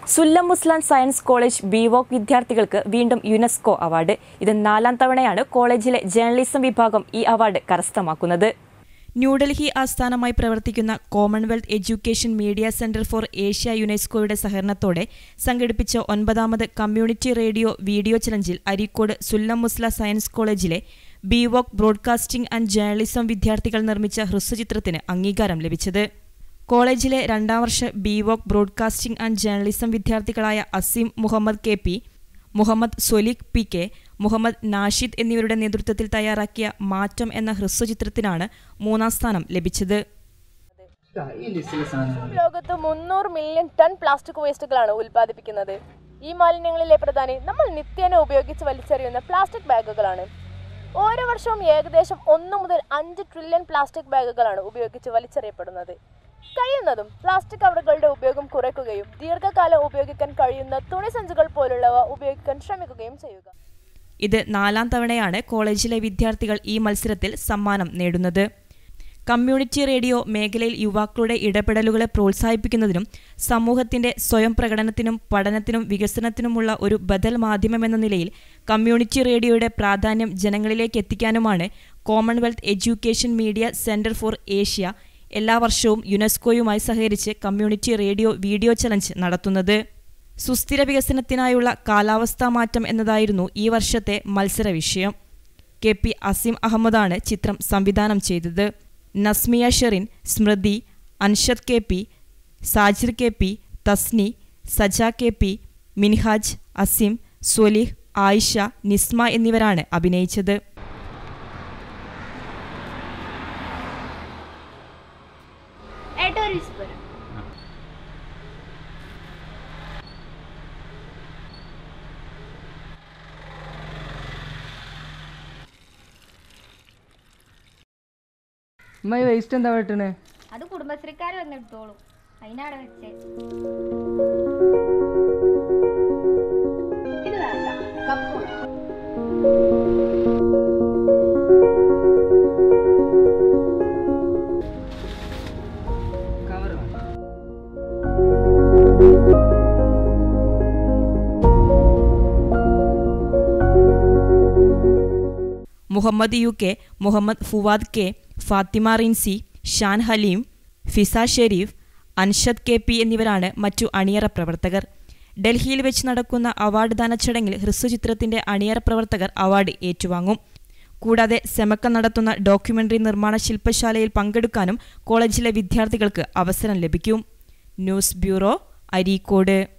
സുല്ലം Sullamussalam science college BVoc വിദ്യാർത്ഥികൾക്ക് വീണ്ടും UNESCO award ഇത് നാലാം തവണയാണ് കോളേജിലെ ജേർണലിസം വിഭാഗം ഈ അവാർഡ് കരസ്ഥമാക്കുന്നത് ന്യൂഡൽഹി ആസ്ഥാനമായി പ്രവർത്തിക്കുന്ന Commonwealth education media centre for Asia യുനെസ്കോയുടെ സഹകരണത്തോടെ സംഘടിപ്പിച്ച ഒൻപതാമത് കമ്മ്യൂണിറ്റി റേഡിയോ വീഡിയോ ചലഞ്ചിൽ അരീക്കോട് സുല്ലം മുസ്ല സയൻസ് കോളേജിലെ ബിവോക് ബ്രോഡ്കാസ്റ്റിംഗ് ആൻഡ് ജേർണലിസം വിദ്യാർത്ഥികൾ നിർമ്മിച്ച ഹ്രസ്വചിത്രത്തിന് അംഗീകാരം ലഭിച്ചത് കോളേജിലെ രണ്ടാം വർഷ ബിവോക് ബ്രോഡ്കാസ്റ്റിംഗ് ആൻഡ് ജേർണലിസം വിദ്യാർത്ഥികളായ Aseem Muhammad K P Muhammad Solikh P K Muhammad Nashid എന്നിവരുടെ നേതൃത്വത്തിൽ തയ്യാറാക്കിയ മാറ്റം എന്ന ഹ്രസ്വചിത്രത്തിനാണ് മൂന്നാം സ്ഥാനം ലഭിച്ചത് ഈ ലിസ്റ്റിലെ സാധനങ്ങൾ ലോകത്ത് മുന്നൂറ് മില്യൺ ടൺ പ്ലാസ്റ്റിക് വേസ്റ്റുകളാണ് ഉൽപ്പാദിപ്പിക്കുന്നത് ഈ മാലിന്യങ്ങളിലെ പ്രധാനി നമ്മൾ നിത്യേന ഉപയോഗിച്ച് വലിച്ചെറിയുന്ന പ്ലാസ്റ്റിക് ബാഗുകളാണ് ഓരോ വർഷവും ഏകദേശം ഒന്ന് മുതൽ അഞ്ച് ട്രില്യൺ പ്ലാസ്റ്റിക് ബാഗുകളാണ് ഉപയോഗിച്ച് വലിച്ചെറിയപ്പെടുന്നത് കഴിയുന്നതും പ്ലാസ്റ്റിക് കവറുകളുടെ ഉപയോഗം കുറയ്ക്കുകയും ദീർഘകാലം ഉപയോഗിക്കാൻ കഴിയുന്ന തുണിസഞ്ചികൾ പോലുള്ളവ ഉപയോഗിക്കാൻ ശ്രമിക്കുകയും ചെയ്യുക ഇത് നാലാം തവണയാണ് കോളേജിലെ വിദ്യാർത്ഥികൾ ഈ മത്സരത്തിൽ സമ്മാനം നേടുന്നത് കമ്മ്യൂണിറ്റി റേഡിയോ മേഖലയിൽ യുവാക്കളുടെ ഇടപെടലുകളെ പ്രോത്സാഹിപ്പിക്കുന്നതിനും സമൂഹത്തിന്റെ സ്വയം പ്രകടനത്തിനും പഠനത്തിനും വികസനത്തിനുമുള്ള ഒരു ബദൽ മാധ്യമമെന്ന നിലയിൽ കമ്മ്യൂണിറ്റി റേഡിയോയുടെ പ്രാധാന്യം ജനങ്ങളിലേക്ക് എത്തിക്കാനുമാണ് Commonwealth education media centre for Asia എല്ലാ വർഷവും യുനെസ്കോയുമായി സഹകരിച്ച് കമ്മ്യൂണിറ്റി റേഡിയോ വീഡിയോ ചലഞ്ച് നടത്തുന്നത് സുസ്ഥിര വികസനത്തിനായുള്ള കാലാവസ്ഥാ മാറ്റം എന്നതായിരുന്നു ഈ വർഷത്തെ മത്സര വിഷയം കെ പി അസീം അഹമ്മദാണ് ചിത്രം സംവിധാനം ചെയ്തത് Nasmiya Sherin Smriti Anshad K P Sajir K P Tasni Saja K P Minhaj Aseem Swalih Ayisha Nisma എന്നിവരാണ് അഭിനയിച്ചത് അമ്മ ഈ വേസ്റ്റ് എന്താ വെട്ടണേ അത് കുടുംബശ്രീക്കാർ വന്നെടുത്തോളൂ അതിനാടെ വെച്ചേ ഇത് വേണ്ട കപ്പ് കവർ വേണം Muhammad U K Muhammad Fuad K Fathima Rinsi Shan Haleem Fiza Sharif Anshad K P എന്നിവരാണ് മറ്റു അണിയറ പ്രവർത്തകർ ഡൽഹിയിൽ വെച്ച് നടക്കുന്ന അവാർഡ് ദാന ചടങ്ങിൽ ഹ്രസ്വചിത്രത്തിന്റെ അണിയറ പ്രവർത്തകർ അവാർഡ് ഏറ്റുവാങ്ങും കൂടാതെ സെമക്ക നടത്തുന്ന ഡോക്യുമെന്ററി നിർമ്മാണ ശില്പശാലയിൽ പങ്കെടുക്കാനും കോളേജിലെ വിദ്യാർത്ഥികൾക്ക് അവസരം ലഭിക്കും ന്യൂസ് ബ്യൂറോ അരീക്കോട്